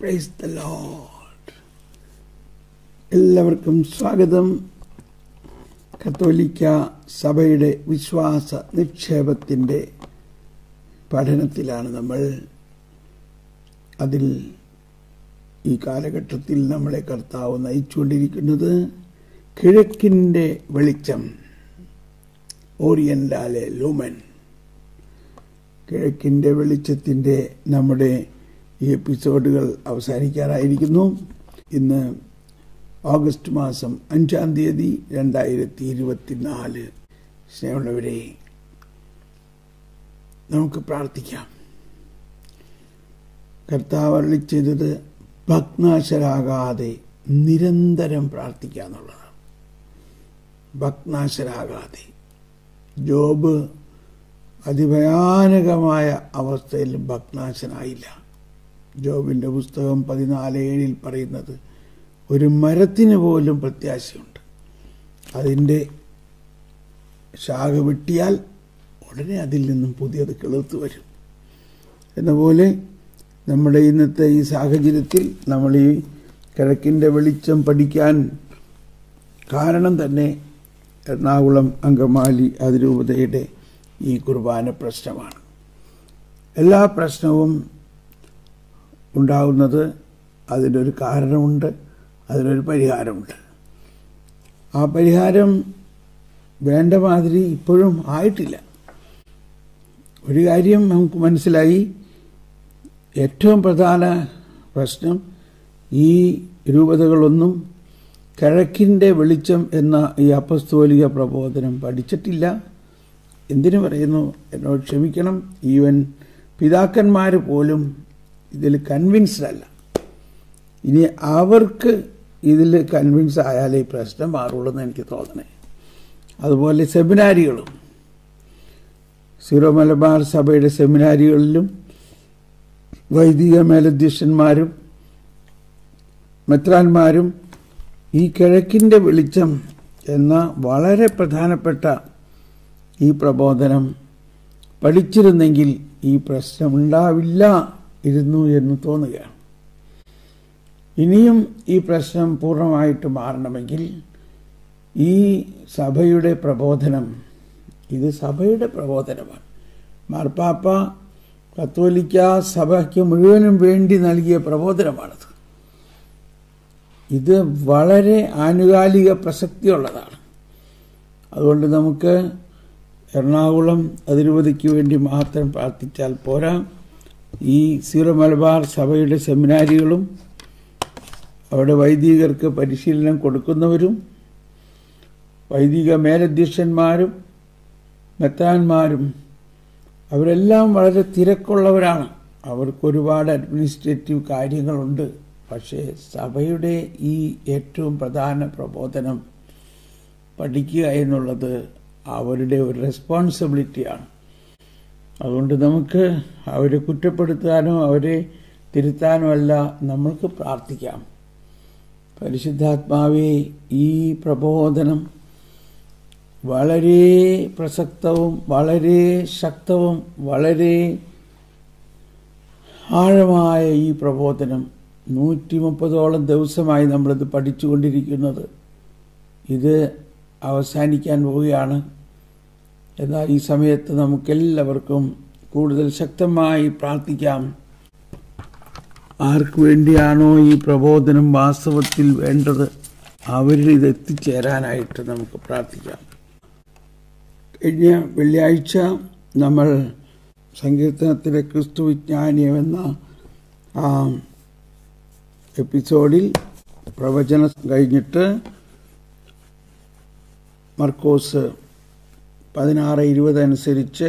Price the load എല്ലാവർക്കും സ്വാഗതം കത്തോലിക്ക സഭയുടെ വിശ്വാസ നിക്ഷേപത്തിൻ്റെ പഠനത്തിലാണ് നമ്മൾ അതിൽ ഈ കാലഘട്ടത്തിൽ നമ്മളെ കർത്താവ് നയിച്ചുകൊണ്ടിരിക്കുന്നത് കിഴക്കിൻ്റെ വെളിച്ചം ഓറിയന്റാലെ ലൂമൻ കിഴക്കിൻ്റെ വെളിച്ചത്തിൻ്റെ നമ്മുടെ ഈ എപ്പിസോഡുകൾ അവസാനിക്കാറായിരിക്കുന്നു ഇന്ന് ഓഗസ്റ്റ് മാസം അഞ്ചാം തീയതി രണ്ടായിരത്തി ഇരുപത്തിനാല് സ്നേഹമുള്ളവരെ നമുക്ക് പ്രാർത്ഥിക്കാം കർത്താവ് അരളി ചെയ്തത് ഭഗ്നാശരാകാതെ നിരന്തരം പ്രാർത്ഥിക്കുക എന്നുള്ളതാണ് ഭഗ്നാശരാകാതെ ജോബ് അതിഭയാനകമായ അവസ്ഥയിൽ ഭഗ്നാശനായില്ല ജോബിന്റെ പുസ്തകം പതിനാല് ഏഴിൽ പറയുന്നത് ഒരു മരത്തിന് പോലും പ്രത്യാശയുണ്ട് അതിൻ്റെ ശാഖ വെട്ടിയാൽ ഉടനെ അതിൽ നിന്നും പുതിയത് കിളിർത്തു വരും എന്നപോലെ നമ്മുടെ ഇന്നത്തെ ഈ സാഹചര്യത്തിൽ നമ്മൾ ഈ കിഴക്കിൻ്റെ വെളിച്ചം പഠിക്കാൻ കാരണം തന്നെ എറണാകുളം അങ്കമാലി അതിരൂപതയുടെ ഈ കുർബാന പ്രശ്നമാണ് എല്ലാ പ്രശ്നവും ഉണ്ടാകുന്നത് അതിനൊരു കാരണമുണ്ട് അതിനൊരു പരിഹാരമുണ്ട് ആ പരിഹാരം വേണ്ട മാതിരി ഇപ്പോഴും ആയിട്ടില്ല ഒരു കാര്യം നമുക്ക് മനസ്സിലായി ഏറ്റവും പ്രധാന പ്രശ്നം ഈ രൂപതകളൊന്നും കിഴക്കിൻ്റെ വെളിച്ചം എന്ന ഈ അപസ്തോലിക പ്രബോധനം പഠിച്ചിട്ടില്ല എന്തിനു പറയുന്നു എന്നോട് ക്ഷമിക്കണം ഈവൻ പിതാക്കന്മാർ പോലും ഇതിൽ കൺവിൻസ്ഡ് അല്ല ഇനി അവർക്ക് ഇതിൽ കൺവിൻസ് ആയാലേ ഈ പ്രശ്നം മാറുള്ളൂ എന്ന് എനിക്ക് തോന്നണേ അതുപോലെ സെമിനാരികളും സീറോ മലബാർ സഭയുടെ സെമിനാരികളിലും വൈദിക മേലധ്യക്ഷന്മാരും മെത്രാന്മാരും ഈ കിഴക്കിൻ്റെ വെളിച്ചം എന്ന വളരെ പ്രധാനപ്പെട്ട ഈ പ്രബോധനം പഠിച്ചിരുന്നെങ്കിൽ ഈ പ്രശ്നം ഉണ്ടാവില്ല ഇരുന്നു എന്ന് തോന്നുകയാണ് ഇനിയും ഈ പ്രശ്നം പൂർണ്ണമായിട്ട് മാറണമെങ്കിൽ ഈ സഭയുടെ പ്രബോധനം ഇത് സഭയുടെ പ്രബോധനമാണ് മാർപ്പാപ്പ കത്തോലിക്ക സഭയ്ക്ക് മുഴുവനും വേണ്ടി നൽകിയ പ്രബോധനമാണത് ഇത് വളരെ ആനുകാലിക പ്രസക്തിയുള്ളതാണ് അതുകൊണ്ട് നമുക്ക് എറണാകുളം അതിരൂപതയ്ക്ക് വേണ്ടി മാത്രം പ്രാർത്ഥിച്ചാൽ പോരാ ഈ സീറോ മലബാർ സഭയുടെ സെമിനാരികളും അവിടെ വൈദികർക്ക് പരിശീലനം കൊടുക്കുന്നവരും വൈദിക മേലധ്യക്ഷന്മാരും മെത്താന്മാരും അവരെല്ലാം വളരെ തിരക്കുള്ളവരാണ് അവർക്ക് ഒരുപാട് അഡ്മിനിസ്ട്രേറ്റീവ് കാര്യങ്ങളുണ്ട് പക്ഷേ സഭയുടെ ഈ ഏറ്റവും പ്രധാന പ്രബോധനം പഠിക്കുക എന്നുള്ളത് അവരുടെ ഒരു റെസ്പോൺസിബിലിറ്റിയാണ് അതുകൊണ്ട് നമുക്ക് അവരെ കുറ്റപ്പെടുത്താനോ അവരെ തിരുത്താനോ അല്ല നമ്മൾക്ക് പ്രാർത്ഥിക്കാം പരിശുദ്ധാത്മാവെ ഈ പ്രബോധനം വളരെ പ്രസക്തവും വളരെ ശക്തവും വളരെ ആഴമായ ഈ പ്രബോധനം നൂറ്റി മുപ്പതോളം ദിവസമായി നമ്മളിത് പഠിച്ചുകൊണ്ടിരിക്കുന്നത് ഇത് അവസാനിക്കാൻ പോവുകയാണ് എന്നാൽ ഈ സമയത്ത് നമുക്കെല്ലാവർക്കും കൂടുതൽ ശക്തമായി പ്രാർത്ഥിക്കാം ആർക്കു വേണ്ടിയാണോ ഈ പ്രബോധനം വാസ്തവത്തിൽ വേണ്ടത് അവരിൽ ഇത് എത്തിച്ചേരാനായിട്ട് നമുക്ക് പ്രാർത്ഥിക്കാം കഴിഞ്ഞ വെള്ളിയാഴ്ച നമ്മൾ സങ്കീർത്തനത്തിലെ ക്രിസ്തു വിജ്ഞാനീയം എന്ന ആ എപ്പിസോഡിൽ പ്രവചനം കഴിഞ്ഞിട്ട് മർക്കോസ് പതിനാറ് ഇരുപത് അനുസരിച്ച്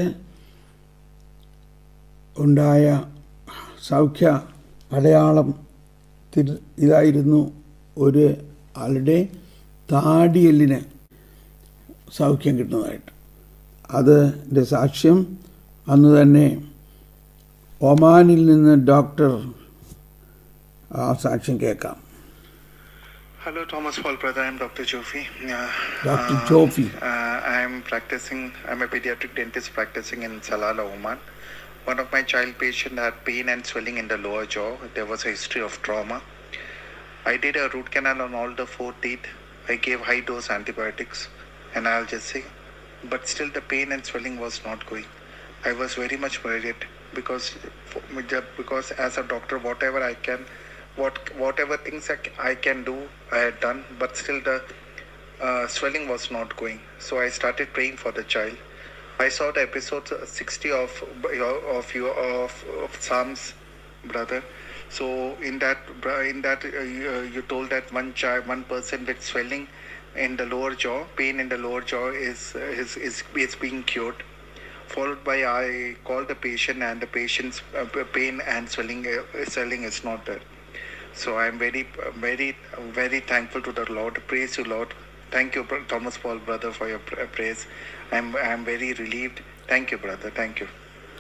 ഉണ്ടായ സൗഖ്യ അടയാളം ഇതായിരുന്നു ഒരു ആളുടെ താടിയല്ലിന് സൗഖ്യം കിട്ടുന്നതായിട്ട് അതിൻ്റെ സാക്ഷ്യം അന്ന് തന്നെ ഒമാനിൽ നിന്ന് ഡോക്ടർ ആ സാക്ഷ്യം കേൾക്കാം Hello, Thomas Paul brother. I'm Dr. Jofi. Uh, Dr. uh, Jofi. Uh, I'm practicing. I'm a pediatric dentist practicing in Salalah, Oman. one of my child patient had pain and swelling in the lower jaw. There was a history of trauma. I did a root canal on all the four teeth. I gave high dose antibiotics and analgesic, but still the pain and swelling was not going. I was very much worried because because as a doctor, whatever I can, what whatever things I, c- I can do, I had done, but still the uh, swelling was not going. So I started praying for the child. I saw the episode 60 of of you of, of Psalms, brother. So in that in that uh, you, you told that one child, one person with swelling in the lower jaw, pain in the lower jaw is is is, is being cured. Followed by I called the patient and the patient's uh, pain and swelling uh, swelling is not there. So I'm very very very thankful to the Lord. Praise you, Lord. Thank you, Bro- Thomas Paul, brother, for your pra- praise. I'm I'm very relieved. Thank you, brother. Thank you.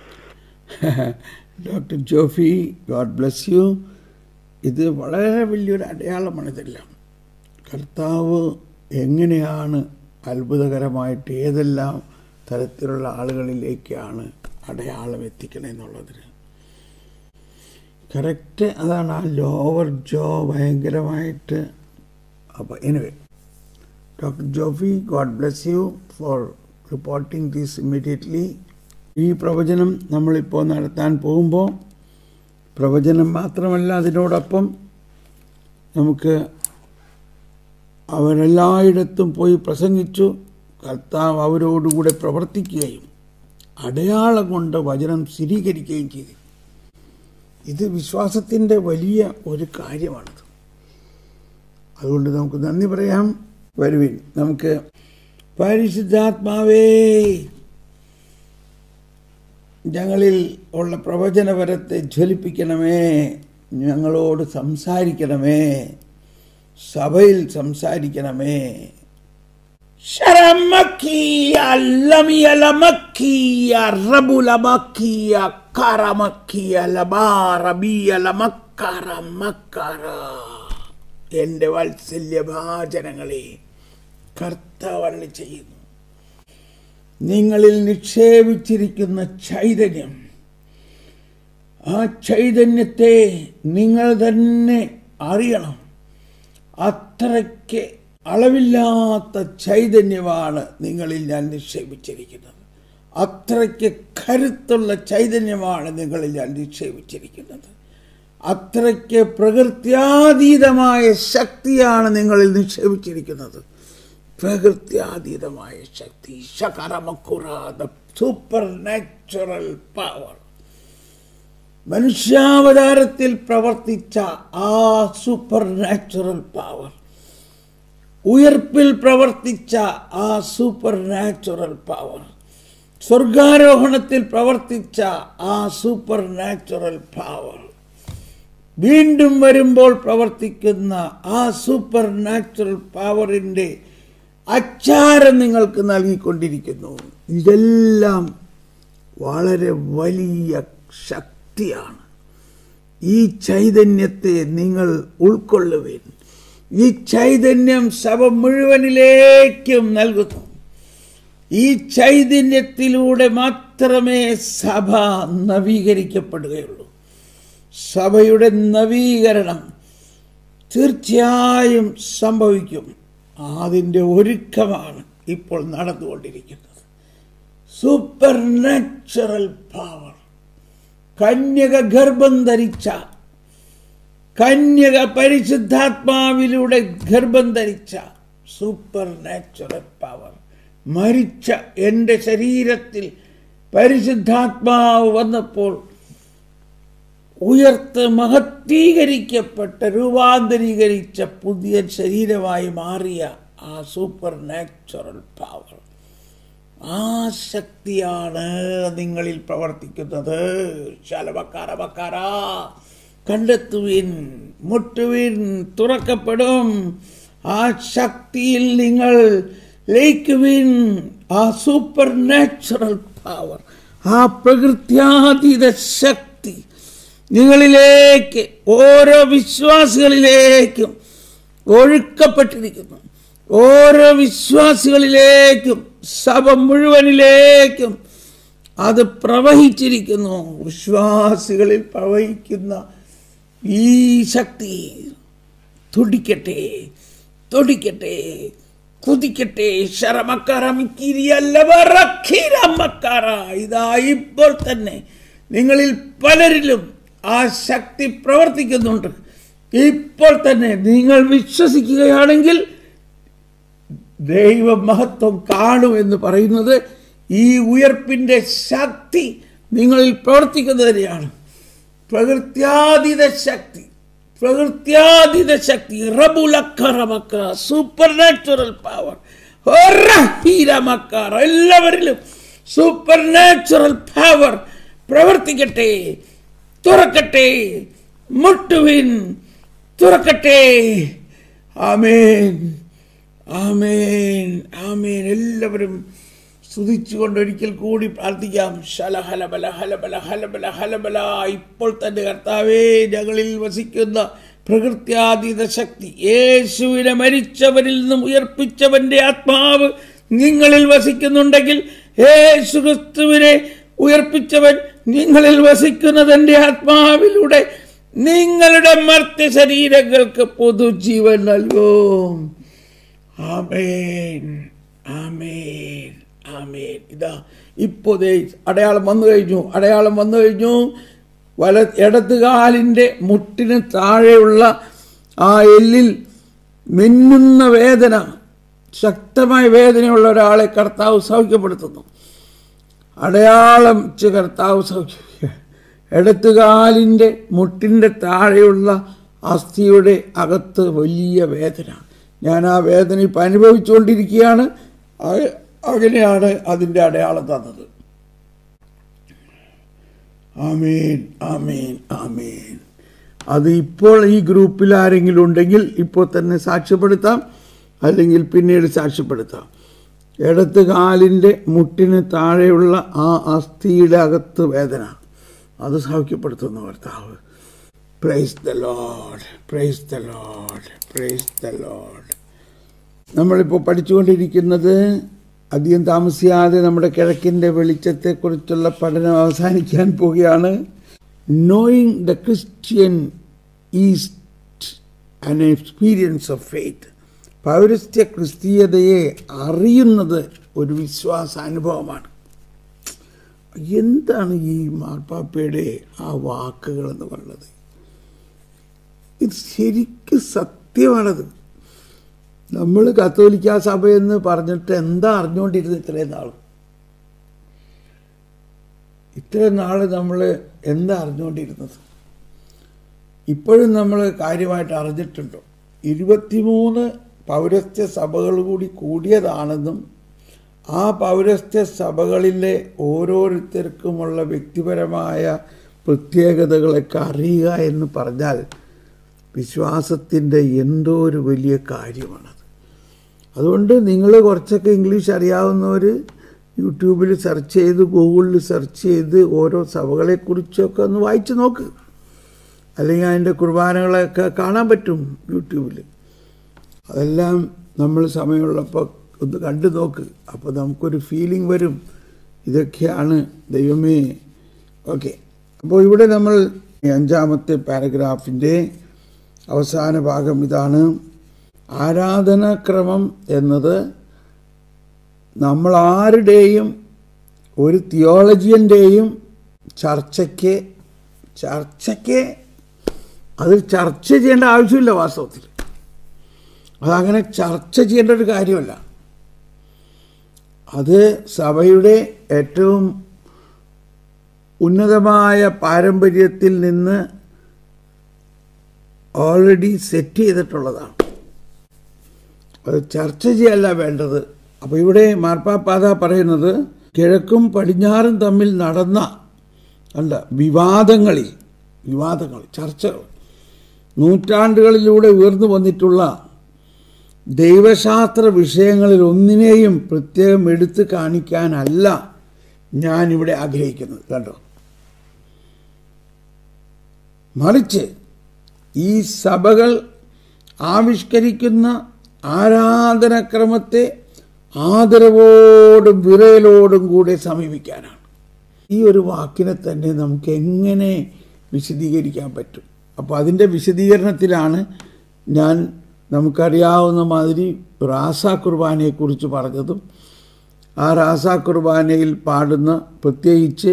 Doctor Jofi God bless you ഇത് വളരെ വലിയൊരു അടയാളമാണ് ഇതെല്ലാം കർത്താവ് എങ്ങനെയാണ് അത്ഭുതകരമായിട്ട് ഏതെല്ലാം തരത്തിലുള്ള ആളുകളിലേക്കാണ് അടയാളം എത്തിക്കണമെന്നുള്ളതിന് കറക്റ്റ് അതാണ് ആ ലോവർ ജോ ഭയങ്കരമായിട്ട് അപ്പോൾ anyway doctor Jofi God bless you for reporting this immediately ഈ പ്രവചനം നമ്മളിപ്പോൾ നടത്താൻ പോകുമ്പോൾ പ്രവചനം മാത്രമല്ല അതിനോടൊപ്പം നമുക്ക് അവരെല്ലായിടത്തും പോയി പ്രസംഗിച്ചു കർത്താവ് അവരോടുകൂടെ പ്രവർത്തിക്കുകയും അടയാളം കൊണ്ട് വചനം സ്ഥിരീകരിക്കുകയും ചെയ്തു ഇത് വിശ്വാസത്തിൻ്റെ വലിയ ഒരു കാര്യമാണത് അതുകൊണ്ട് നമുക്ക് നന്ദി പറയാം വരുവിൻ നമുക്ക് പരിശുദ്ധാത്മാവേ ഞങ്ങളിൽ ഉള്ള പ്രവചനപരത്തെ ജ്വലിപ്പിക്കണമേ ഞങ്ങളോട് സംസാരിക്കണമേ സഭയിൽ സംസാരിക്കണമേ ശരമക്കിയ ലമിയലമക്കിയ റബുലമക്കിയ കറമക്കിയ ലബാറബിയ ലമക്കറ മക്കറ എൻ്റെ വാത്സല്യഭാചനങ്ങളെ കർത്താവള്ളി ചെയ്യുന്നു നിങ്ങളിൽ നിക്ഷേപിച്ചിരിക്കുന്ന ചൈതന്യം ആ ചൈതന്യത്തെ നിങ്ങൾ തന്നെ അറിയണം അത്രയ്ക്ക് അളവില്ലാത്ത ചൈതന്യമാണ് നിങ്ങളിൽ ഞാൻ നിക്ഷേപിച്ചിരിക്കുന്നത് അത്രയ്ക്ക് കരുത്തുള്ള ചൈതന്യമാണ് നിങ്ങളിൽ ഞാൻ നിക്ഷേപിച്ചിരിക്കുന്നത് അത്രയ്ക്ക് പ്രകൃത്യാതീതമായ ശക്തിയാണ് നിങ്ങളിൽ നിക്ഷേപിച്ചിരിക്കുന്നത് പ്രകൃത്യാതീതമായ ശക്തി ശകരമക്കുറാത സൂപ്പർ നാച്ചുറൽ പവർ മനുഷ്യാവതാരത്തിൽ പ്രവർത്തിച്ച ആ സൂപ്പർ നാച്ചുറൽ പവർ ഉയർപ്പിൽ പ്രവർത്തിച്ച ആ സൂപ്പർ നാച്ചുറൽ പവർ സ്വർഗാരോഹണത്തിൽ പ്രവർത്തിച്ച ആ സൂപ്പർ നാച്ചുറൽ പവർ വീണ്ടും വരുമ്പോൾ പ്രവർത്തിക്കുന്ന ആ സൂപ്പർ നാച്ചുറൽ പവറിൻ്റെ അച്ചാരം നിങ്ങൾക്ക് നൽകിക്കൊണ്ടിരിക്കുന്നു ഇതെല്ലാം വളരെ വലിയ ശക്തിയാണ് ഈ ചൈതന്യത്തെ നിങ്ങൾ ഉൾക്കൊള്ളുവിൻ ഈ ചൈതന്യം സഭ മുഴുവനിലേക്കും നൽകുന്നു ഈ ചൈതന്യത്തിലൂടെ മാത്രമേ സഭ നവീകരിക്കപ്പെടുകയുള്ളൂ സഭയുടെ നവീകരണം തീർച്ചയായും സംഭവിക്കും അതിൻ്റെ ഒരുക്കമാണ് ഇപ്പോൾ നടന്നുകൊണ്ടിരിക്കുന്നത് സൂപ്പർ നാച്ചുറൽ പവർ കന്യക ഗർഭം ധരിച്ച കന്യക പരിശുദ്ധാത്മാവിലൂടെ ഗർഭം ധരിച്ച സൂപ്പർ നാച്ചുറൽ പവർ മരിച്ച എൻ്റെ ശരീരത്തിൽ പരിശുദ്ധാത്മാവ് വന്നപ്പോൾ ഉയർത്ത് മഹത്തീകരിക്കപ്പെട്ട രൂപാന്തരീകരിച്ച പുതിയ ശരീരമായി മാറിയ ആ സൂപ്പർ നാച്ചുറൽ പവർ ആ ശക്തിയാണ് നിങ്ങളിൽ പ്രവർത്തിക്കുന്നത് ശലവക്കാരവക്കാര കണ്ടെത്തുവിൻ മുട്ടുവിൻ തുറക്കപ്പെടും ആ ശക്തിയിൽ നിങ്ങൾ ലയിക്കുവിൻ ആ സൂപ്പർ നാച്ചുറൽ പവർ ആ പ്രകൃത്യാതീത ശക്തി നിങ്ങളിലേക്ക് ഓരോ വിശ്വാസികളിലേക്കും ഒഴുക്കപ്പെട്ടിരിക്കുന്നു ഓരോ വിശ്വാസികളിലേക്കും സഭ മുഴുവനിലേക്കും അത് പ്രവഹിച്ചിരിക്കുന്നു വിശ്വാസികളിൽ പ്രവഹിക്കുന്ന ഈ ശക്തി തുടിക്കട്ടെ തുടിക്കട്ടെ കുതിക്കട്ടെ ശരമക്കറമിക്കിരിയല്ലവറക്കീരമ്മക്കാറ ഇതാ ഇപ്പോൾ തന്നെ നിങ്ങളിൽ പലരിലും ആ ശക്തി പ്രവർത്തിക്കുന്നുണ്ട് ഇപ്പോൾ തന്നെ നിങ്ങൾ വിശ്വസിക്കുകയാണെങ്കിൽ ദൈവമഹത്വം കാണുമെന്ന് പറയുന്നത് ഈ ഉയർപ്പിന്റെ ശക്തി നിങ്ങളിൽ പ്രവർത്തിക്കുന്നതിനെയാണ് പ്രകൃത്യാതീത ശക്തി പ്രകൃത്യാതീത ശക്തി റബുലക്കറമക്ക സൂപ്പർ നാച്ചുറൽ പവർ ഹീരമക്കാർ എല്ലാവരിലും സൂപ്പർ നാച്ചുറൽ പവർ പ്രവർത്തിക്കട്ടെ തുറക്കട്ടെ മുട്ടുവിൻ തുറക്കട്ടെ ആമേൻ ആമേൻ ആമേൻ എല്ലാവരും സ്തുതിച്ചുകൊണ്ട് ഒരിക്കൽ കൂടി പ്രാർത്ഥിക്കാം ശലഹലബല ഹലബല ഹലബല ഹലബല ഇപ്പോൾ തന്നെ കർത്താവേ ഞങ്ങളിൽ വസിക്കുന്ന പ്രകൃത്യാതീത ശക്തി യേശുവിനെ മരിച്ചവരിൽ നിന്നും ഉയർപ്പിച്ചവന്റെ ആത്മാവ് നിങ്ങളിൽ വസിക്കുന്നുണ്ടെങ്കിൽ യേശു ക്രിസ്തുവിനെ ഉയർപ്പിച്ചവൻ നിങ്ങളിൽ വസിക്കുന്നതിന്റെ ആത്മാവിലൂടെ നിങ്ങളുടെ മർത്യ ശരീരങ്ങൾക്ക് പൊതുജീവൻ നൽകും ആമേൻ ആമേൻ ആമേൻ ഇതാ ഇപ്പോ ദേ അടയാളം വന്നു കഴിഞ്ഞു അടയാളം വന്നു കഴിഞ്ഞു വല ഇടത്തുകാലിൻ്റെ മുട്ടിന് താഴെയുള്ള ആ എല്ലിൽ മിന്നുന്ന വേദന ശക്തമായ വേദനയുള്ള ഒരാളെ കർത്താവ് സൗഖ്യപ്പെടുത്തുന്നു അടയാളം വെച്ച് കർത്താവ് സൗഖ്യ ഇടത്തുകാലിൻ്റെ മുട്ടിൻ്റെ താഴെയുള്ള അസ്ഥിയുടെ അകത്ത് വലിയ വേദന ഞാൻ ആ വേദന ഇപ്പം അനുഭവിച്ചുകൊണ്ടിരിക്കുകയാണ് അ- അങ്ങനെയാണ് അതിൻ്റെ അടയാളം തന്നത് ആമേൻ ആമേൻ ആമേൻ അത് ഇപ്പോൾ ഈ ഗ്രൂപ്പിൽ ആരെങ്കിലും ഉണ്ടെങ്കിൽ ഇപ്പോൾ തന്നെ സാക്ഷ്യപ്പെടുത്താം അല്ലെങ്കിൽ പിന്നീട് സാക്ഷ്യപ്പെടുത്താം ഇടത്ത് കാലിൻ്റെ മുട്ടിന് താഴെയുള്ള ആ അസ്ഥിയുടെ അകത്ത് വേദന അത് സൗഖ്യപ്പെടുത്തുന്നു ഭർത്താവ് praise the Lord praise the Lord praise the Lord നമ്മളിപ്പോൾ പഠിച്ചുകൊണ്ടിരിക്കുന്നത് അധികം താമസിയാതെ നമ്മുടെ കിഴക്കിൻ്റെ വെളിച്ചത്തെക്കുറിച്ചുള്ള പഠനം അവസാനിക്കാൻ പോവുകയാണ് knowing the Christian east an experience of faith പൗരസ്ത്യ ക്രിസ്തീയതയെ അറിയുന്നത് ഒരു വിശ്വാസാനുഭവമാണ് എന്താണ് ഈ മാർപ്പാപ്പയുടെ ആ വാക്കുകൾ എന്ന് പറയുന്നത് ഇത് ശരിക്കും സത്യമാണത് നമ്മൾ കത്തോലിക്ക സഭയെന്ന് പറഞ്ഞിട്ട് എന്താ അറിഞ്ഞുകൊണ്ടിരുന്നത് ഇത്രയും നാൾ ഇത്രയും നാൾ നമ്മൾ എന്താ അറിഞ്ഞുകൊണ്ടിരുന്നത് ഇപ്പോഴും നമ്മൾ കാര്യമായിട്ട് അറിഞ്ഞിട്ടുണ്ടോ ഇരുപത്തിമൂന്ന് പൗരസ്ത്യ സഭകൾ കൂടി കൂടിയതാണെന്നും ആ പൗരസ്ത്യ സഭകളിലെ ഓരോരുത്തർക്കുമുള്ള വ്യക്തിപരമായ പ്രത്യേകതകളൊക്കെ അറിയുക എന്ന് പറഞ്ഞാൽ വിശ്വാസത്തിൻ്റെ എന്തോ ഒരു വലിയ കാര്യമാണത് അതുകൊണ്ട് നിങ്ങൾ കുറച്ചൊക്കെ ഇംഗ്ലീഷ് അറിയാവുന്നവർ യൂട്യൂബിൽ സെർച്ച് ചെയ്ത് ഗൂഗിളിൽ സെർച്ച് ചെയ്ത് ഓരോ സഭകളെക്കുറിച്ചൊക്കെ ഒന്ന് വായിച്ച് നോക്ക് അല്ലെങ്കിൽ അതിൻ്റെ കുർബാനകളൊക്കെ കാണാൻ പറ്റും യൂട്യൂബിൽ അതെല്ലാം നമ്മൾ സമയമുള്ളപ്പോൾ ഒന്ന് കണ്ടു നോക്ക് അപ്പോൾ നമുക്കൊരു ഫീലിംഗ് വരും ഇതൊക്കെയാണ് ദൈവമേ ഓക്കെ അപ്പോൾ ഇവിടെ നമ്മൾ ഈ അഞ്ചാമത്തെ പാരഗ്രാഫിൻ്റെ അവസാന ഭാഗം ഇതാണ് ആരാധനാക്രമം എന്നത് നമ്മൾ ആരുടെയും ഒരു തിയോളജിയൻ്റെയും ചർച്ചയ്ക്ക് ചർച്ചയ്ക്ക് അത് ചർച്ച ചെയ്യേണ്ട ആവശ്യമില്ല വാസ്തവത്തിൽ അതങ്ങനെ ചർച്ച ചെയ്യേണ്ട ഒരു കാര്യമല്ല അത് സഭയുടെ ഏറ്റവും ഉന്നതമായ പാരമ്പര്യത്തിൽ നിന്ന് ഓൾറെഡി സെറ്റ് ചെയ്തിട്ടുള്ളതാണ് അത് ചർച്ച ചെയ്യല്ല വേണ്ടത് അപ്പോൾ ഇവിടെ മാർപ്പാപ്പാത പറയുന്നത് കിഴക്കും പടിഞ്ഞാറും തമ്മിൽ നടന്ന അല്ല വിവാദങ്ങളിൽ വിവാദങ്ങൾ ചർച്ചകൾ നൂറ്റാണ്ടുകളിലൂടെ ഉയർന്നു വന്നിട്ടുള്ള ദൈവശാസ്ത്ര വിഷയങ്ങളിൽ ഒന്നിനെയും പ്രത്യേകം എടുത്തു കാണിക്കാനല്ല ഞാനിവിടെ ആഗ്രഹിക്കുന്നത് കണ്ടോ മറിച്ച് ഈ സഭകൾ ആവിഷ്കരിക്കുന്ന ആരാധനക്രമത്തെ ആദരവോടും വിറയലോടും കൂടെ സമീപിക്കാനാണ് ഈ ഒരു വാക്കിനെ തന്നെ നമുക്ക് എങ്ങനെ വിശദീകരിക്കാൻ പറ്റും അപ്പോൾ അതിൻ്റെ വിശദീകരണത്തിലാണ് ഞാൻ നമുക്കറിയാവുന്ന മാതിരി റാസ കുർബാനയെക്കുറിച്ച് പറഞ്ഞതും ആ റാസ കുർബാനയിൽ പാടുന്ന പ്രത്യേകിച്ച്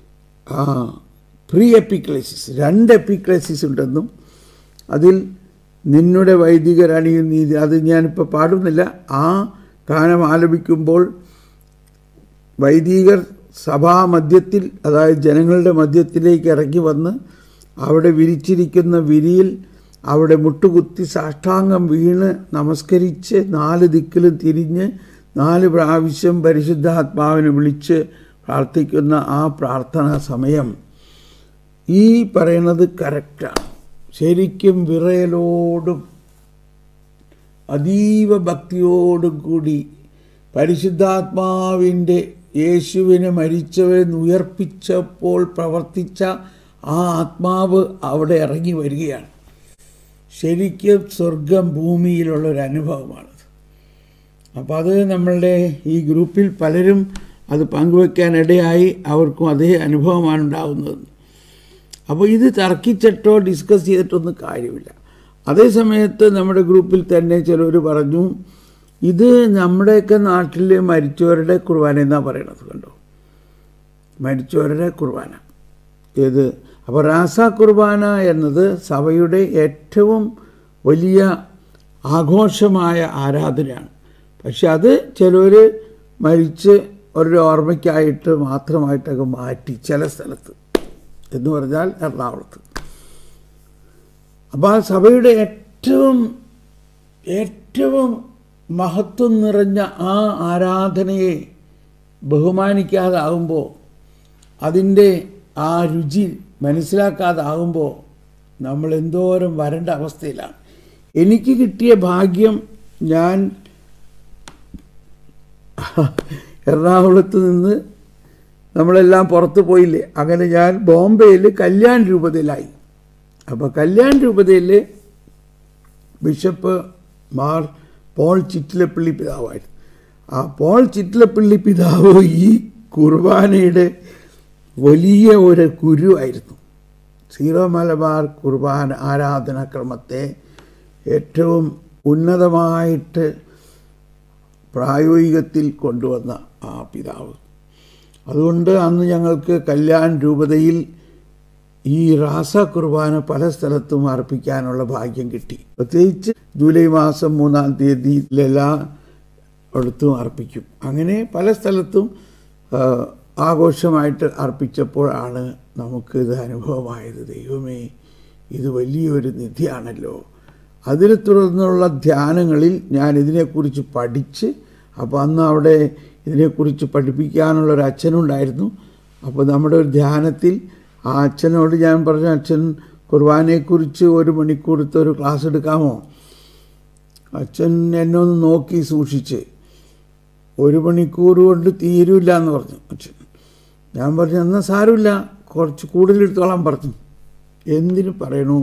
പ്രീ എപ്പിക്ലേസിസ് രണ്ട് എപ്പിക്ലേസിസ് ഉണ്ടെന്നും അതിൽ നിന്നുടെ വൈദികരണിയും നീതി അത് ഞാനിപ്പോൾ പാടുന്നില്ല ആ ഗാനം ആലപിക്കുമ്പോൾ വൈദികർ സഭാമധ്യത്തിൽ അതായത് ജനങ്ങളുടെ മധ്യത്തിലേക്ക് ഇറങ്ങി വന്ന് അവിടെ വിരിച്ചിരിക്കുന്ന വിരിയിൽ അവിടെ മുട്ടുകുത്തി സാഷ്ടാംഗം വീണ് നമസ്കരിച്ച് നാല് ദിക്കിലും തിരിഞ്ഞ് നാല് പ്രാവശ്യം പരിശുദ്ധാത്മാവിനെ വിളിച്ച് പ്രാർത്ഥിക്കുന്ന ആ പ്രാർത്ഥനാ സമയം ഈ പറയുന്നത് കറക്റ്റാണ് ശരിക്കും വിറയലോടും അതീവ ഭക്തിയോടും കൂടി പരിശുദ്ധാത്മാവിൻ്റെ യേശുവിനെ മരിച്ചവരെ ഉയർപ്പിച്ചപ്പോൾ പ്രവർത്തിച്ച ആ ആത്മാവ് അവിടെ ഇറങ്ങി വരികയാണ് ശരിക്കും സ്വർഗം ഭൂമിയിലുള്ള ഒരു അനുഭവമാണത് അപ്പോൾ അത് നമ്മളുടെ ഈ ഗ്രൂപ്പിൽ പലരും അത് പങ്കുവെക്കാനിടയായി അവർക്കും അതേ അനുഭവമാണ് ഉണ്ടാകുന്നത് അപ്പോൾ ഇത് തർക്കിച്ചിട്ടോ ഡിസ്കസ് ചെയ്തിട്ടൊന്നും കാര്യമില്ല അതേ സമയത്ത് നമ്മുടെ ഗ്രൂപ്പിൽ തന്നെ ചിലർ പറഞ്ഞു ഇത് നമ്മുടെയൊക്കെ നാട്ടിൽ മരിച്ചവരുടെ കുർബാന എന്നാണ് പറയണത് കണ്ടോ മരിച്ചവരുടെ കുർബാന ഏത് അപ്പോൾ റാസ കുർബാന എന്നത് സഭയുടെ ഏറ്റവും വലിയ ആഘോഷമായ ആരാധനയാണ് പക്ഷെ അത് ചിലർ മരിച്ച് ഒരു ഓർമ്മയ്ക്കായിട്ട് മാത്രമായിട്ടൊക്കെ മാറ്റി ചില സ്ഥലത്ത് എന്ന് പറഞ്ഞാൽ എറണാകുളത്ത് അപ്പോൾ ആ സഭയുടെ ഏറ്റവും ഏറ്റവും മഹത്വം നിറഞ്ഞ ആ ആരാധനയെ ബഹുമാനിക്കാതാകുമ്പോൾ അതിൻ്റെ ആ രുചി മനസ്സിലാക്കാതാകുമ്പോൾ നമ്മൾ എന്തോരം വരേണ്ട അവസ്ഥയിലാണ് എനിക്ക് കിട്ടിയ ഭാഗ്യം ഞാൻ എറണാകുളത്ത് നിന്ന് നമ്മളെല്ലാം പുറത്ത് പോയില്ലേ അങ്ങനെ ഞാൻ ബോംബെയിൽ കല്യാൺ രൂപതയിലായി അപ്പോൾ കല്യാൺ രൂപതയിൽ ബിഷപ്പ് മാർ പോൾ ചിറ്റിലപ്പള്ളി പിതാവായിരുന്നു ആ പോൾ ചിറ്റിലപ്പള്ളി പിതാവ് ഈ കുർബാനയുടെ വലിയ ഒരു ഗുരുവായിരുന്നു സീറോ മലബാർ കുർബാന ആരാധനാക്രമത്തെ ഏറ്റവും ഉന്നതമായിട്ട് പ്രായോഗികത്തിൽ കൊണ്ടുവന്ന ആ പിതാവ് അതുകൊണ്ട് അന്ന് ഞങ്ങൾക്ക് കല്യാൺ രൂപതയിൽ ഈ റാസ കുർബാന പല സ്ഥലത്തും അർപ്പിക്കാനുള്ള ഭാഗ്യം കിട്ടി പ്രത്യേകിച്ച് ജൂലൈ മാസം മൂന്നാം തീയതിയിലെല്ലാ ഇടത്തും അർപ്പിക്കും അങ്ങനെ പല സ്ഥലത്തും ആ, ആഘോഷമായിട്ട് അർപ്പിച്ചപ്പോഴാണ് നമുക്ക് ഇത് അനുഭവമായത് ദൈവമേ ഇത് വലിയൊരു നിധിയാണല്ലോ അതിനെ തുടർന്നുള്ള ധ്യാനങ്ങളിൽ ഞാൻ ഇതിനെക്കുറിച്ച് പഠിച്ച് അപ്പോൾ അന്ന് അവിടെ ഇതിനെക്കുറിച്ച് പഠിപ്പിക്കാനുള്ള ഒരു അച്ഛനുണ്ടായിരുന്നു അപ്പോൾ നമ്മുടെ ഒരു ധ്യാനത്തിൽ ആ അച്ഛനോട് ഞാൻ പറഞ്ഞു അച്ഛൻ കുർബാനയെക്കുറിച്ച് ഒരു മണിക്കൂറത്തെ ഒരു ക്ലാസ് എടുക്കാമോ അച്ഛൻ എന്നെ ഒന്ന് നോക്കി സൂക്ഷിച്ച് ഒരു മണിക്കൂർ കൊണ്ട് തീരില്ല എന്ന് പറഞ്ഞു അച്ഛൻ ഞാൻ പറഞ്ഞു എന്നാൽ സാരമില്ല കുറച്ച് കൂടുതലെടുത്തോളാൻ പറഞ്ഞു എന്തിനു പറയണു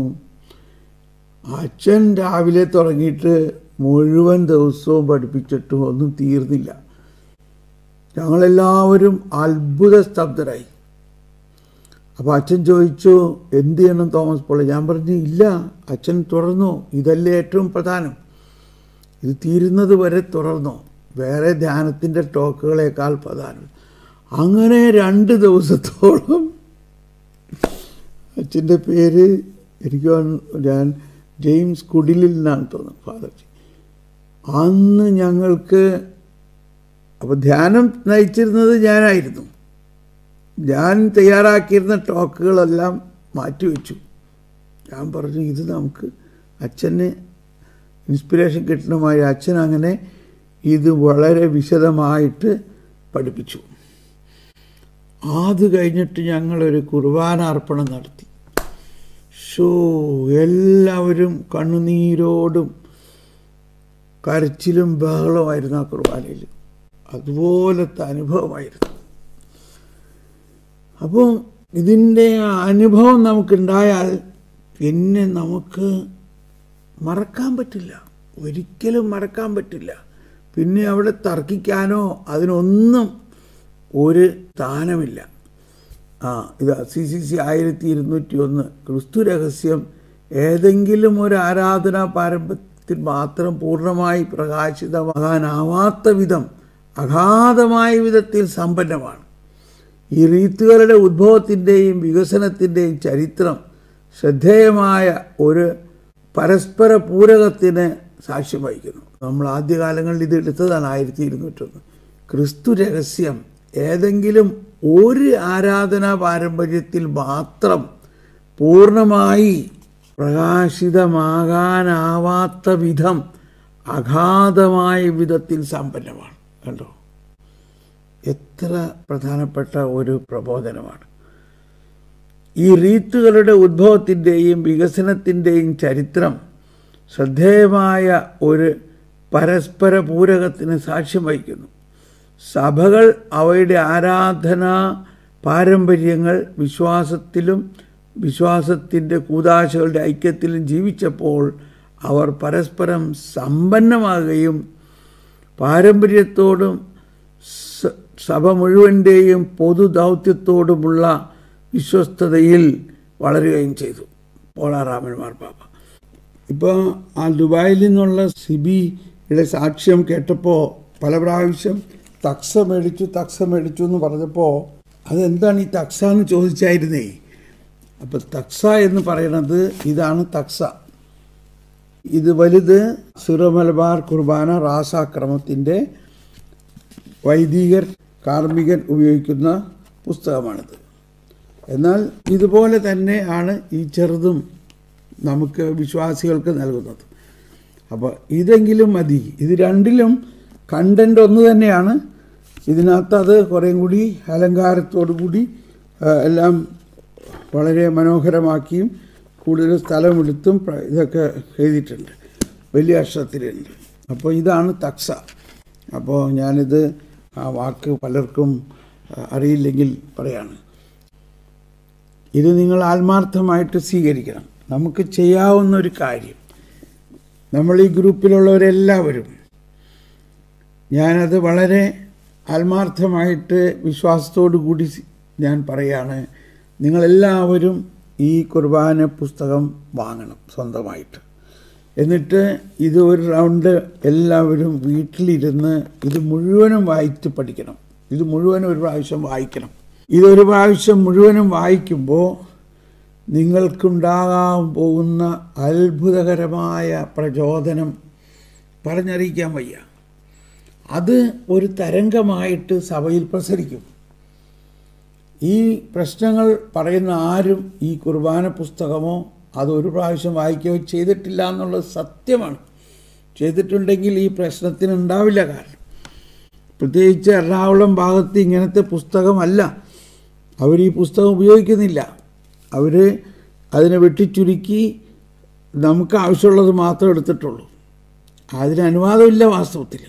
അച്ഛൻ രാവിലെ തുടങ്ങിയിട്ട് മുഴുവൻ ദിവസവും പഠിപ്പിച്ചിട്ടും ഒന്നും തീർന്നില്ല ഞങ്ങളെല്ലാവരും അത്ഭുത സ്തബ്ധരായി അപ്പോൾ അച്ഛൻ ചോദിച്ചു എന്ത് ചെയ്യണം തോമസ് പോളെ ഞാൻ പറഞ്ഞു ഇല്ല അച്ഛൻ തുടർന്നു ഇതല്ലേ ഏറ്റവും പ്രധാനം ഇത് തീരുന്നത് വരെ തുടർന്നു വേറെ ധ്യാനത്തിൻ്റെ ടോക്കുകളേക്കാൾ പ്രധാനം അങ്ങനെ രണ്ട് ദിവസത്തോളം അച്ഛൻ്റെ പേര് എനിക്ക് തോന്നുന്നു ഞാൻ ജെയിംസ് കുടിലിൽ നിന്നാണ് തോന്നുന്നത് ഫാദർ അന്ന് ഞങ്ങൾക്ക് അപ്പോൾ ധ്യാനം നയിച്ചിരുന്നത് ഞാനായിരുന്നു ഞാൻ തയ്യാറാക്കിയിരുന്ന ടോക്കുകളെല്ലാം മാറ്റിവെച്ചു ഞാൻ പറഞ്ഞു ഇത് നമുക്ക് അച്ഛന് ഇൻസ്പിറേഷൻ കിട്ടണമായി അച്ഛൻ അങ്ങനെ ഇത് വളരെ വിശദമായിട്ട് പഠിപ്പിച്ചു അത് കഴിഞ്ഞിട്ട് ഞങ്ങളൊരു കുർബാന അർപ്പണം നടത്തി ഷോ എല്ലാവരും കണ്ണുനീരോടും കരച്ചിലും ബഹളമായിരുന്നു ആ കുർബാനയിൽ അതുപോലത്തെ അനുഭവമായിരുന്നു അപ്പോൾ ഇതിൻ്റെ ആ അനുഭവം നമുക്കുണ്ടായാൽ പിന്നെ നമുക്ക് മറക്കാൻ പറ്റില്ല ഒരിക്കലും മറക്കാൻ പറ്റില്ല പിന്നെ അവിടെ തർക്കിക്കാനോ അതിനൊന്നും ഒരു സ്ഥാനമില്ല ആ ഇത് സി സി സി ആയിരത്തി ഇരുന്നൂറ്റി ഒന്ന് ക്രിസ്തു രഹസ്യം ഏതെങ്കിലും ഒരു ആരാധനാ പാരമ്പര്യത്തിൽ മാത്രം പൂർണ്ണമായി പ്രകാശിതമാകാനാവാത്ത വിധം അഗാധമായ വിധത്തിൽ സമ്പന്നമാണ് ഈ റീത്തുകളുടെ ഉദ്ഭവത്തിൻ്റെയും വികസനത്തിൻ്റെയും ചരിത്രം ശ്രദ്ധേയമായ ഒരു പരസ്പര പൂരകത്തിന് സാക്ഷ്യം വഹിക്കുന്നു നമ്മൾ ആദ്യകാലങ്ങളിൽ ഇത് എടുത്തതാണ് ആയിരത്തി ഇരുന്നൂറ്റൊന്ന് ക്രിസ്തു രഹസ്യം ഏതെങ്കിലും ഒരു ആരാധനാ പാരമ്പര്യത്തിൽ മാത്രം പൂർണ്ണമായി പ്രകാശിതമാകാനാവാത്ത വിധം അഗാധമായ വിധത്തിൽ സമ്പന്നമാണ് കണ്ടോ എത്ര പ്രധാനപ്പെട്ട ഒരു പ്രബോധനമാണ് ഈ റീത്തുകളുടെ ഉദ്ഭവത്തിൻ്റെയും വികസനത്തിൻ്റെയും ചരിത്രം ശ്രദ്ധേയമായ ഒരു പരസ്പര പൂരകത്തിന് സാക്ഷ്യം വഹിക്കുന്നു സഭകൾ അവയുടെ ആരാധനാ പാരമ്പര്യങ്ങൾ വിശ്വാസത്തിലും വിശ്വാസത്തിൻ്റെ കൂതാശകളുടെ ഐക്യത്തിലും ജീവിച്ചപ്പോൾ അവർ പരസ്പരം സമ്പന്നമാകുകയും പാരമ്പര്യത്തോടും സ- സഭ മുഴുവൻ്റെയും പൊതു ദൗത്യത്തോടുമുള്ള വിശ്വസ്തതയിൽ വളരുകയും ചെയ്തു പോളാറാമൻ മാർപ്പാപ്പ ഇപ്പോൾ ആ ദുബായിൽ നിന്നുള്ള സിബിയുടെ സാക്ഷ്യം കേട്ടപ്പോൾ പല പ്രാവശ്യം തക്സ മേടിച്ചു തക്സ മേടിച്ചു എന്ന് പറഞ്ഞപ്പോൾ അതെന്താണ് ഈ തക്സ എന്ന് ചോദിച്ചായിരുന്നേ അപ്പോൾ തക്സ എന്ന് പറയുന്നത് ഇതാണ് തക്സ ഇത് വലുത് സിറോ മലബാർ കുർബാന റാസാക്രമത്തിൻ്റെ വൈദികർ കാർമ്മികൻ ഉപയോഗിക്കുന്ന പുസ്തകമാണിത് എന്നാൽ ഇതുപോലെ തന്നെ ആണ് ഈ ചെറുതും നമുക്ക് വിശ്വാസികൾക്ക് നൽകുന്നത് അപ്പോൾ ഇതെങ്കിലും മതി ഇത് രണ്ടിലും കണ്ടന്റ് ഒന്ന് തന്നെയാണ് ഇതിനകത്ത് അത് കുറേയും കൂടി അലങ്കാരത്തോടു കൂടി ആ, എല്ലാം വളരെ മനോഹരമാക്കിയും കൂടുതൽ സ്ഥലമെടുത്തും പ്ര- ഇതൊക്കെ എഴുതിയിട്ടുണ്ട് വലിയ അക്ഷരത്തിലുണ്ട് അപ്പോൾ ഇതാണ് തക്സ അപ്പോൾ ഞാനിത് ആ വാക്ക് പലർക്കും ആ, അറിയില്ലെങ്കിൽ പറയാണ് ഇത് നിങ്ങൾ ആത്മാർത്ഥമായിട്ട് സ്വീകരിക്കണം നമുക്ക് ചെയ്യാവുന്ന ഒരു കാര്യം നമ്മൾ ഈ ഗ്രൂപ്പിലുള്ളവരെല്ലാവരും ഞാനത് വളരെ ആത്മാർത്ഥമായിട്ട് വിശ്വാസത്തോടു കൂടി സ് ഞാൻ പറയാണ് നിങ്ങളെല്ലാവരും ഈ കുർബാന പുസ്തകം വാങ്ങണം സ്വന്തമായിട്ട് എന്നിട്ട് ഇത് ഒരു റൗണ്ട് എല്ലാവരും വീട്ടിലിരുന്ന് ഇത് മുഴുവനും വായിച്ച് പഠിക്കണം ഇത് മുഴുവനും ഒരു പ്രാവശ്യം വായിക്കണം ഇതൊരു പ്രാവശ്യം മുഴുവനും വായിക്കുമ്പോൾ നിങ്ങൾക്കുണ്ടാകാൻ പോകുന്ന അത്ഭുതകരമായ പ്രചോദനം പറഞ്ഞറിയിക്കാൻ വയ്യ അത് ഒരു തരംഗമായിട്ട് സഭയിൽ പ്രസരിക്കും ഈ പ്രശ്നങ്ങൾ പറയുന്ന ആരും ഈ കുർബാന പുസ്തകമോ അത് ഒരു പ്രാവശ്യം വായിക്കുകയോ ചെയ്തിട്ടില്ല എന്നുള്ളത് സത്യമാണ് ചെയ്തിട്ടുണ്ടെങ്കിൽ ഈ പ്രശ്നത്തിന് ഉണ്ടാവില്ല കാരണം പ്രത്യേകിച്ച് എറണാകുളം ഭാഗത്ത് ഇങ്ങനത്തെ പുസ്തകമല്ല അവർ ഈ പുസ്തകം ഉപയോഗിക്കുന്നില്ല അവർ അതിനെ വെട്ടിച്ചുരുക്കി നമുക്ക് ആവശ്യമുള്ളത് മാത്രം എടുത്തിട്ടുള്ളൂ അതിന് അനുവാദമില്ല വാസ്തവത്തിൽ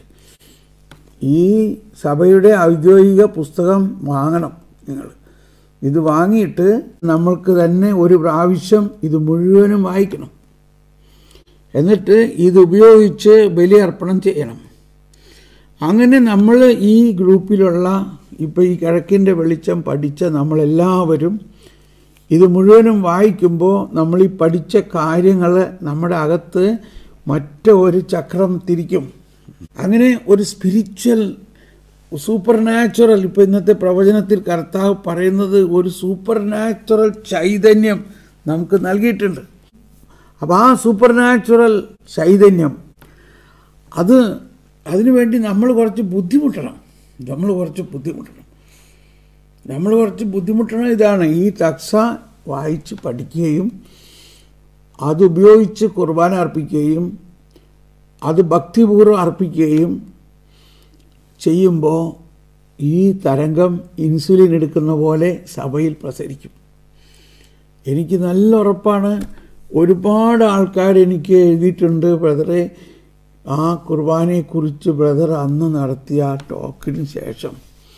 ഈ സഭയുടെ ഔദ്യോഗിക പുസ്തകം വാങ്ങണം നിങ്ങൾ ഇത് വാങ്ങിയിട്ട് നമ്മൾക്ക് തന്നെ ഒരു പ്രാവശ്യം ഇത് മുഴുവനും വായിക്കണം എന്നിട്ട് ഇത് ഉപയോഗിച്ച് ബലിയർപ്പണം ചെയ്യണം അങ്ങനെ നമ്മൾ ഈ ഗ്രൂപ്പിലുള്ള ഇപ്പോൾ ഈ കിഴക്കിൻ്റെ വെളിച്ചം പഠിച്ച നമ്മളെല്ലാവരും ഇത് മുഴുവനും വായിക്കുമ്പോൾ നമ്മൾ ഈ പഠിച്ച കാര്യങ്ങൾ നമ്മുടെ അകത്ത് മറ്റൊരു ചക്രം തിരിക്കും അങ്ങനെ ഒരു സ്പിരിച്വൽ സൂപ്പർ നാച്ചുറൽ ഇപ്പോൾ ഇന്നത്തെ പ്രവചനത്തിൽ കർത്താവ് പറയുന്നത് ഒരു സൂപ്പർ നാച്ചുറൽ ചൈതന്യം നമുക്ക് നൽകിയിട്ടുണ്ട് അപ്പോൾ ആ സൂപ്പർ നാച്ചുറൽ ചൈതന്യം അത് അതിനുവേണ്ടി നമ്മൾ കുറച്ച് ബുദ്ധിമുട്ടണം നമ്മൾ കുറച്ച് ബുദ്ധിമുട്ടണം നമ്മൾ കുറച്ച് ബുദ്ധിമുട്ടണം ഇതാണ് ഈ തക്സ വായിച്ച് പഠിക്കുകയും അതുപയോഗിച്ച് കുർബാന അർപ്പിക്കുകയും അത് ഭക്തിപൂർവ്വം അർപ്പിക്കുകയും ചെയ്യുമ്പോൾ ഈ തരംഗം ഇൻസുലിൻ എടുക്കുന്ന പോലെ സഭയിൽ പ്രസരിക്കും എനിക്ക് നല്ല ഉറപ്പാണ് ഒരുപാട് ആൾക്കാർ എനിക്ക് എഴുതിയിട്ടുണ്ട് ബ്രദറെ ആ കുർബാനയെക്കുറിച്ച് ബ്രദർ അന്ന് നടത്തിയ ആ ടോക്കിന് ശേഷം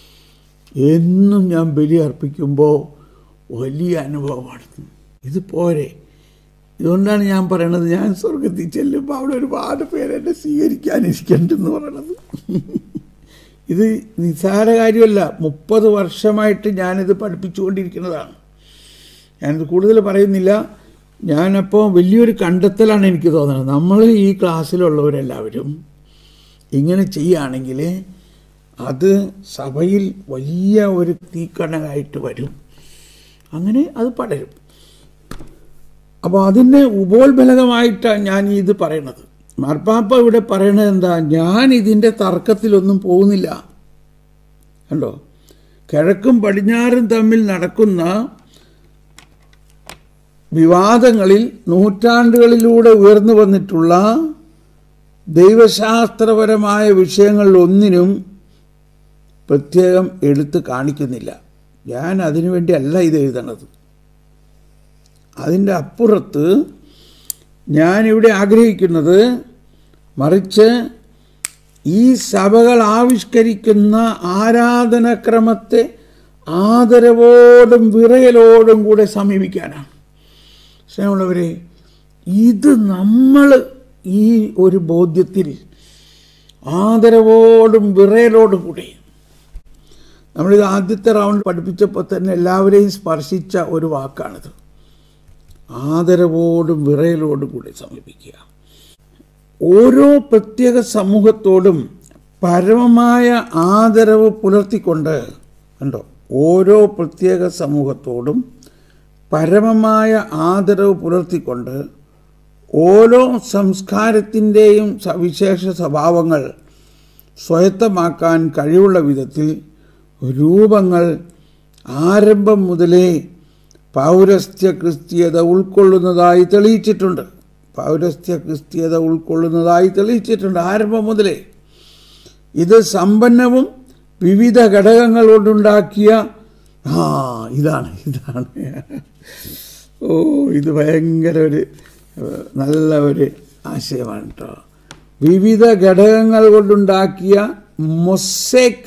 എന്നും ഞാൻ ബലി അർപ്പിക്കുമ്പോൾ വലിയ അനുഭവമാണ് ഇത് പോരെ ഇതുകൊണ്ടാണ് ഞാൻ പറയണത് ഞാൻ സ്വർഗത്തിൽ ചെല്ലുമ്പോൾ അവിടെ ഒരുപാട് പേര് എന്നെ സ്വീകരിക്കാനിരിക്കണ്ടെന്ന് പറയണത് ഇത് നിസ്സാര കാര്യമല്ല മുപ്പത് വർഷമായിട്ട് ഞാനിത് പഠിപ്പിച്ചുകൊണ്ടിരിക്കുന്നതാണ് ഞാനിത് കൂടുതൽ പറയുന്നില്ല ഞാനപ്പോൾ വലിയൊരു കണ്ടെത്തലാണ് എനിക്ക് തോന്നുന്നത് നമ്മൾ ഈ ക്ലാസ്സിലുള്ളവരെല്ലാവരും ഇങ്ങനെ ചെയ്യുകയാണെങ്കിൽ അത് സഭയിൽ വലിയ ഒരു തീക്കണലായിട്ട് വരും അങ്ങനെ അത് പടരും അപ്പോൾ അതിൻ്റെ ഉപോത്ബലകമായിട്ടാണ് ഞാൻ ഇത് പറയണത് മാർപ്പാപ്പ ഇവിടെ പറയണത് എന്താ ഞാൻ ഇതിൻ്റെ തർക്കത്തിലൊന്നും പോകുന്നില്ല കണ്ടോ കിഴക്കും പടിഞ്ഞാറും തമ്മിൽ നടക്കുന്ന വിവാദങ്ങളിൽ നൂറ്റാണ്ടുകളിലൂടെ ഉയർന്നു വന്നിട്ടുള്ള ദൈവശാസ്ത്രപരമായ വിഷയങ്ങളിൽ ഒന്നിനും പ്രത്യേകം എടുത്ത് കാണിക്കുന്നില്ല ഞാൻ അതിനുവേണ്ടി അല്ല ഇത് എഴുതണത് അതിൻ്റെ അപ്പുറത്ത് ഞാനിവിടെ ആഗ്രഹിക്കുന്നത് മറിച്ച് ഈ സഭകൾ ആവിഷ്കരിക്കുന്ന ആരാധനക്രമത്തെ ആദരവോടും വിറയലോടും കൂടെ സമീപിക്കാനാണ് സ്നേഹമുള്ളവരെ ഇത് നമ്മൾ ഈ ഒരു ബോധ്യത്തിൽ ആദരവോടും വിറയലോടും കൂടി നമ്മളിത് ആദ്യത്തെ റൗണ്ട് പഠിപ്പിച്ചപ്പോൾ തന്നെ എല്ലാവരെയും സ്പർശിച്ച ഒരു വാക്കാണിത് ആദരവോടും വിറയലോടും കൂടി സമീപിക്കുക ഓരോ പ്രത്യേക സമൂഹത്തോടും പരമമായ ആദരവ് പുലർത്തിക്കൊണ്ട് കണ്ടോ ഓരോ പ്രത്യേക സമൂഹത്തോടും പരമമായ ആദരവ് പുലർത്തിക്കൊണ്ട് ഓരോ സംസ്കാരത്തിൻ്റെയും സവിശേഷ സ്വഭാവങ്ങൾ സ്വായത്തമാക്കാൻ കഴിവുള്ള വിധത്തിൽ രൂപങ്ങൾ ആരംഭം മുതലേ പൗരസ്ത്യ ക്രിസ്തീയത ഉൾക്കൊള്ളുന്നതായി തെളിയിച്ചിട്ടുണ്ട് പൗരസ്ത്യ ക്രിസ്തീയത ഉൾക്കൊള്ളുന്നതായി തെളിയിച്ചിട്ടുണ്ട് ആരംഭം മുതലേ ഇത് സമ്പന്നവും വിവിധ ഘടകങ്ങൾ കൊണ്ടുണ്ടാക്കിയ ആ ഇതാണ് ഇതാണ് ഓ ഇത് ഭയങ്കര ഒരു ഏഹ്, നല്ല ഒരു ആശയമാണ് കേട്ടോ വിവിധ ഘടകങ്ങൾ കൊണ്ടുണ്ടാക്കിയ മൊസേക്ക്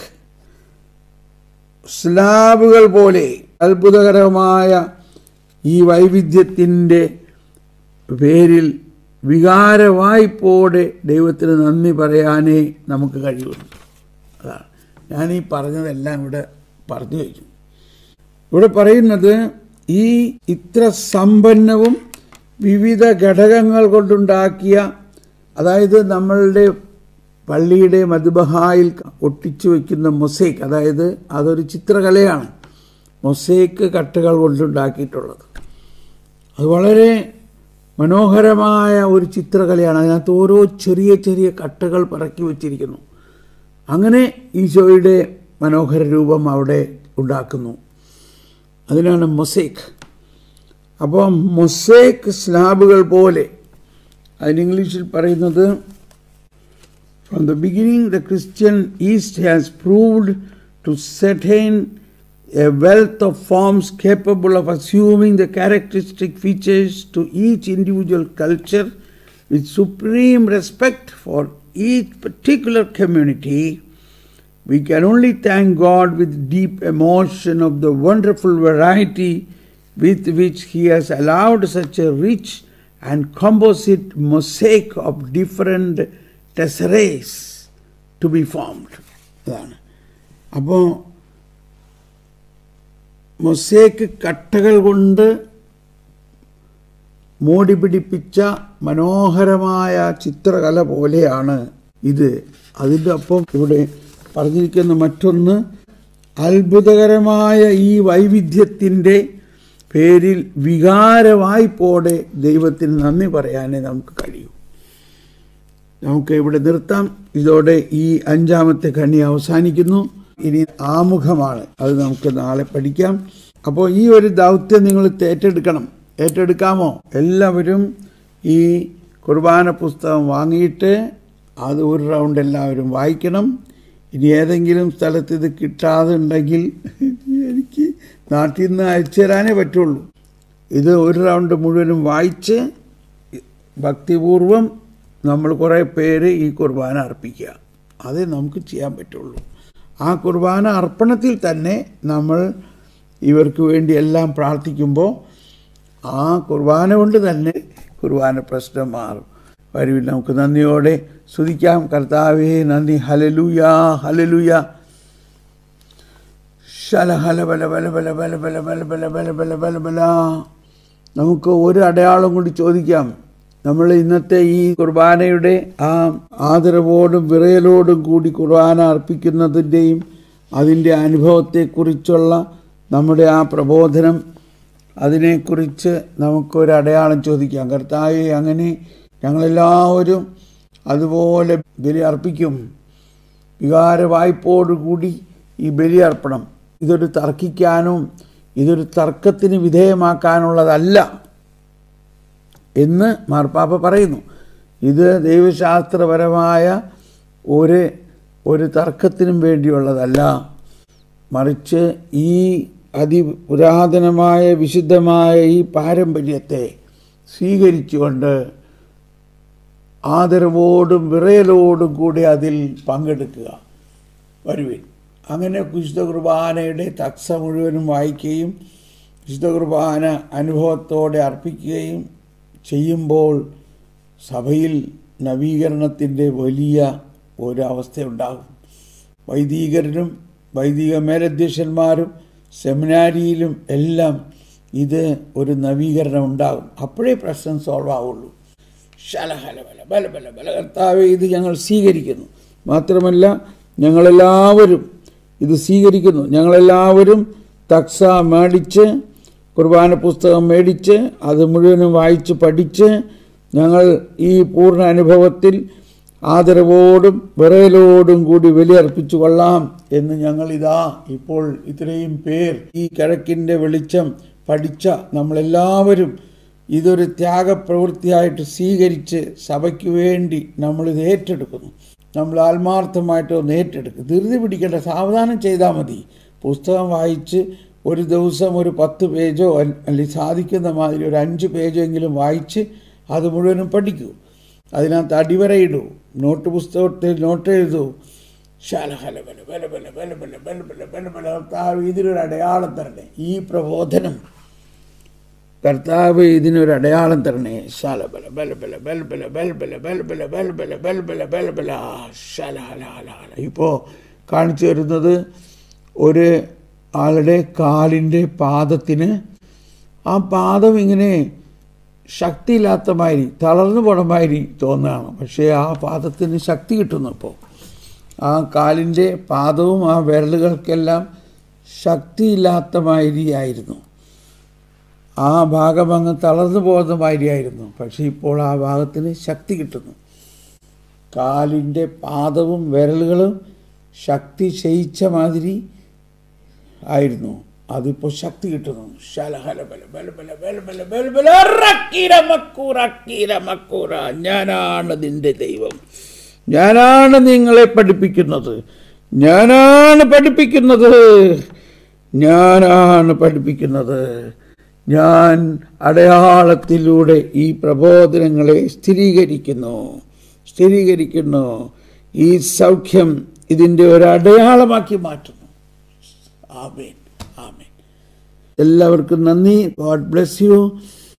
സ്ലാബുകൾ പോലെ അത്ഭുതകരമായ ഈ വൈവിധ്യത്തിൻ്റെ പേരിൽ വികാരവായ്പോടെ ദൈവത്തിന് നന്ദി പറയാനേ നമുക്ക് കഴിയുള്ളൂ അതാണ് ഞാൻ ഈ പറഞ്ഞതെല്ലാം ഇവിടെ പറഞ്ഞു കഴിഞ്ഞു ഇവിടെ പറയുന്നത് ഈ ഇത്ര സമ്പന്നവും വിവിധ ഘടകങ്ങൾ കൊണ്ടുണ്ടാക്കിയ അതായത് നമ്മളുടെ പള്ളിയുടെ മധുബഹായിൽ ഒട്ടിച്ചു വയ്ക്കുന്ന മൊസൈക്ക് അതായത് അതൊരു ചിത്രകലയാണ് മൊസൈക്ക് കട്ടുകൾ കൊണ്ടുണ്ടാക്കിയിട്ടുള്ളത് അത് വളരെ മനോഹരമായ ഒരു ചിത്രകലയാണ് അതിനകത്ത് ഓരോ ചെറിയ ചെറിയ കട്ടകൾ പറക്കി വച്ചിരിക്കുന്നു അങ്ങനെ ഈശോയുടെ മനോഹര രൂപം അവിടെ ഉണ്ടാക്കുന്നു അതിനാണ് മൊസൈക്ക് അപ്പോൾ മൊസൈക്ക് സ്ലാബുകൾ പോലെ അതിന് ഇംഗ്ലീഷിൽ പറയുന്നത് From the beginning, the Christian East has proved to certain a wealth of forms capable of assuming the characteristic features to each individual culture with supreme respect for each particular community. We can only thank God with deep emotion of the wonderful variety with which He has allowed such a rich and composite mosaic of different tesserae to be formed. അതാണ് അപ്പോൾ മൊസേക്ക് കട്ടകൾ കൊണ്ട് മൂടി പിടിപ്പിച്ച മനോഹരമായ ചിത്രകല പോലെയാണ് ഇത് അതിൻ്റെ ഒപ്പം ഇവിടെ പറഞ്ഞിരിക്കുന്ന മറ്റൊന്ന് അത്ഭുതകരമായ ഈ വൈവിധ്യത്തിൻ്റെ പേരിൽ വികാരവായ്പോടെ ദൈവത്തിന് നന്ദി പറയാനേ നമുക്ക് കഴിയൂ നമുക്ക് ഇവിടെ നിർത്താം ഇതോടെ ഈ അഞ്ചാമത്തെ ഖണി അവസാനിക്കുന്നു ഇനി ആമുഖമാണ് അത് നമുക്ക് നാളെ പഠിക്കാം അപ്പോൾ ഈ ഒരു ദൗത്യം നിങ്ങൾ ഏറ്റെടുക്കണം ഏറ്റെടുക്കാമോ എല്ലാവരും ഈ കുർബാന പുസ്തകം വാങ്ങിയിട്ട് അത് ഒരു റൗണ്ട് എല്ലാവരും വായിക്കണം ഇനി ഏതെങ്കിലും സ്ഥലത്ത് ഇത് കിട്ടാതെ ഉണ്ടെങ്കിൽ എനിക്ക് നാട്ടിൽ നിന്ന് അയച്ചു തരാനേ പറ്റുള്ളൂ ഇത് ഒരു റൗണ്ട് മുഴുവനും വായിച്ച് ഭക്തിപൂർവം നമ്മൾ കുറേ പേര് ഈ കുർബാന അർപ്പിക്കുക അതേ നമുക്ക് ചെയ്യാൻ പറ്റുള്ളൂ ആ കുർബാന അർപ്പണത്തിൽ തന്നെ നമ്മൾ ഇവർക്ക് വേണ്ടി എല്ലാം പ്രാർത്ഥിക്കുമ്പോൾ ആ കുർബാന കൊണ്ട് തന്നെ കുർബാന പ്രശ്നം മാറും വരുവിൽ നമുക്ക് നന്ദിയോടെ സ്തുതിക്കാം കർത്താവേ നന്ദി ഹലലുയ ഹലലുയ ശല ഹല ബല ബല ബല ബല ബല ബല ബല ബല ബല ബല ബല നമുക്ക് ഒരു അടയാളം കൂടി ചോദിക്കാം നമ്മൾ ഇന്നത്തെ ഈ കുർബാനയുടെ ആ ആദരവോടും വിറയലോടും കൂടി കുർബാന അർപ്പിക്കുന്നതിൻ്റെയും അതിൻ്റെ അനുഭവത്തെക്കുറിച്ചുള്ള നമ്മുടെ ആ പ്രബോധനം അതിനെക്കുറിച്ച് നമുക്കൊരു അടയാളം ചോദിക്കാം കർത്താവെ അങ്ങനെ ഞങ്ങളെല്ലാവരും അതുപോലെ ബലി അർപ്പിക്കും വികാര വായ്പോടുകൂടി ഈ ബലി അർപ്പണം ഇതൊരു തർക്കിക്കാനും ഇതൊരു തർക്കത്തിന് വിധേയമാക്കാനുള്ളതല്ല എന്ന് മാർപ്പാപ്പ പറയുന്നു ഇത് ദൈവശാസ്ത്രപരമായ ഒരു ഒരു തർക്കത്തിനും വേണ്ടിയുള്ളതല്ല മറിച്ച് ഈ അതിപുരാതനമായ വിശുദ്ധമായ ഈ പാരമ്പര്യത്തെ സ്വീകരിച്ചുകൊണ്ട് ആദരവോടും വിറയലോടും കൂടി അതിൽ പങ്കെടുക്കുക വരുവിൻ അങ്ങനെ വിശുദ്ധ കുർബാനയുടെ തക്സ മുഴുവനും വായിക്കുകയും വിശുദ്ധ കുർബാന അനുഭവത്തോടെ അർപ്പിക്കുകയും ചെയ്യുമ്പോൾ സഭയിൽ നവീകരണത്തിൻ്റെ വലിയ ഒരു അവസ്ഥയുണ്ടാകും വൈദികരനും വൈദിക മേലധ്യക്ഷന്മാരും സെമിനാരിയിലും എല്ലാം ഇത് ഒരു നവീകരണം ഉണ്ടാകും അപ്പോഴേ പ്രശ്നം സോൾവ് ആവുള്ളൂ ശലഹല ബല ബല ബല ബല കർത്താവെ ഇത് ഞങ്ങൾ സ്വീകരിക്കുന്നു മാത്രമല്ല ഞങ്ങളെല്ലാവരും ഇത് സ്വീകരിക്കുന്നു ഞങ്ങളെല്ലാവരും തക്സ മേടിച്ച് കുർബാന പുസ്തകം മേടിച്ച് അത് മുഴുവനും വായിച്ച് പഠിച്ച് ഞങ്ങൾ ഈ പൂർണ്ണ അനുഭവത്തിൽ ആദരവോടും വിറയലോടും കൂടി ബലിയർപ്പിച്ചു കൊള്ളാം എന്ന് ഞങ്ങൾ ഇതാ ഇപ്പോൾ ഇത്രയും പേർ ഈ കിഴക്കിൻ്റെ വെളിച്ചം പഠിച്ച നമ്മളെല്ലാവരും ഇതൊരു ത്യാഗപ്രവൃത്തിയായിട്ട് സ്വീകരിച്ച് സഭയ്ക്ക് വേണ്ടി നമ്മളിത് ഏറ്റെടുക്കുന്നു നമ്മൾ ആത്മാർത്ഥമായിട്ട് ഒന്ന് ഏറ്റെടുക്കും ധൃതി പിടിക്കേണ്ട സാവധാനം ചെയ്താൽ മതി പുസ്തകം വായിച്ച് ഒരു ദിവസം ഒരു പത്ത് പേജോ അല്ലെങ്കിൽ സാധിക്കുന്ന മാതിരി ഒരു അഞ്ച് പേജോ എങ്കിലും വായിച്ച് അത് മുഴുവനും പഠിക്കൂ അതിനകത്ത് അടിവരയിടൂ നോട്ട് പുസ്തകത്തിൽ നോട്ട് എഴുതൂ ശാലഹല ബല ബല ബല ബല ബല ബല ബല ബല ബല കർത്താവ് ഇതിനൊരു അടയാളം തരണേ ഈ പ്രബോധനം കർത്താവ് ഇതിനൊരു അടയാളം തരണേ ശാല ബല ബല ബല ബല ബല ബല ബല ബല ബല ബല ബല ബല ബല ബല ബല ശാല ഹല ഹല ഹല ഇപ്പോൾ കാണിച്ചു തരുന്നത് ഒരു ആളുടെ കാലിൻ്റെ പാദത്തിന് ആ പാദം ഇങ്ങനെ ശക്തിയില്ലാത്ത മാതിരി തളർന്നു പോണ മാതിരി തോന്നുകയാണ് പക്ഷേ ആ പാദത്തിന് ശക്തി കിട്ടുന്നു ഇപ്പോൾ ആ കാലിൻ്റെ പാദവും ആ വിരലുകൾക്കെല്ലാം ശക്തിയില്ലാത്ത മാതിരിയായിരുന്നു ആ ഭാഗം അങ്ങ് തളർന്നു പോകുന്ന മാതിരിയായിരുന്നു പക്ഷേ ഇപ്പോൾ ആ ഭാഗത്തിന് ശക്തി കിട്ടുന്നു കാലിൻ്റെ പാദവും വിരലുകളും ശക്തി ക്ഷയിച്ച മാതിരി ആയിരുന്നു അതിപ്പോൾ ശക്തി കിട്ടുന്നു ശലഹല ബല ബല ബല ബല ബല ബല ബല റക്കീര മക്കൂറ കീര മക്കൂറ ഞാനാണ് നിന്റെ ദൈവം ഞാനാണ് നിങ്ങളെ പഠിപ്പിക്കുന്നത് ഞാനാണ് പഠിപ്പിക്കുന്നത് ഞാനാണ് പഠിപ്പിക്കുന്നത് ഞാൻ അടയാളത്തിലൂടെ ഈ പ്രബോധനങ്ങളെ സ്ഥിരീകരിക്കുന്നു സ്ഥിരീകരിക്കുന്നു ഈ സൗഖ്യം ഇതിൻ്റെ ഒരു അടയാളമാക്കി മാറ്റുന്നു ആമേൻ ആമേൻ എല്ലാവർക്കും നന്ദി ഗോഡ് ബ്ലെസ് യു